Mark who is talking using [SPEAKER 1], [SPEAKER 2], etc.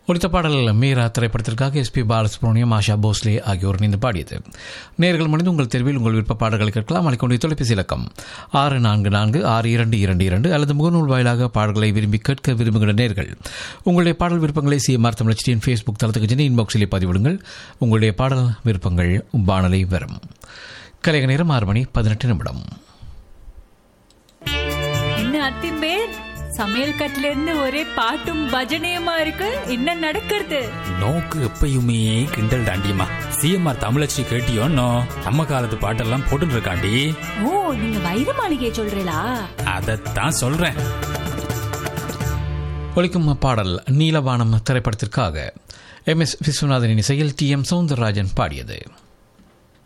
[SPEAKER 1] ஒலித்த பாடல் மீரா திரைப்படத்திற்காக எஸ்பி பாலசுப்ரமணியம் ஆஷா போஸ்லே ஆகியோர் இணைந்து பாடியது நேர்கள் மனித உங்கள் தேர்வில் உங்கள் விருப்ப பாடல்களை கேட்கலாம் அளிக்கொண்டு தொலைபேசி இலக்கம் ஆறு நான்கு நான்கு ஆறு இரண்டு இரண்டு இரண்டு அல்லது முகநூல் வாயிலாக பாடல்களை விரும்பி கேட்க விரும்புகிற நேர்கள் உங்களுடைய பாடல் விருப்பங்களை சிஎம்ஆர் தமிழச்சியின் ஃபேஸ்புக் தளத்துக்கு சென்று இன்பாக்ஸிலே பதிவிடுங்கள் உங்களுடைய பாடல் விருப்பங்கள் வானலை வரும் கலைக நேரம் ஆறு மணி பதினெட்டு நிமிடம்
[SPEAKER 2] என்ன அத்திம்பேர் சமையல் கட்டுல இருந்து ஒரே பாட்டும் பஜனையுமா இருக்கு என்ன நடக்கிறது
[SPEAKER 3] நோக்கு எப்பயுமே கிண்டல் தாண்டியம்மா சிஎம்ஆர் தமிழச்சி கேட்டியோன்னோ நம்ம காலத்து பாட்டெல்லாம் போட்டுட்டு இருக்காண்டி
[SPEAKER 2] ஓ நீங்க வைர மாளிகையை சொல்றீங்களா
[SPEAKER 3] அதைத்தான் சொல்றேன்
[SPEAKER 1] ஒலிக்கும் பாடல் நீலவானம் திரைப்படத்திற்காக எம் எஸ் விஸ்வநாதனின் இசையில் டி எம் சவுந்தரராஜன் பாடியது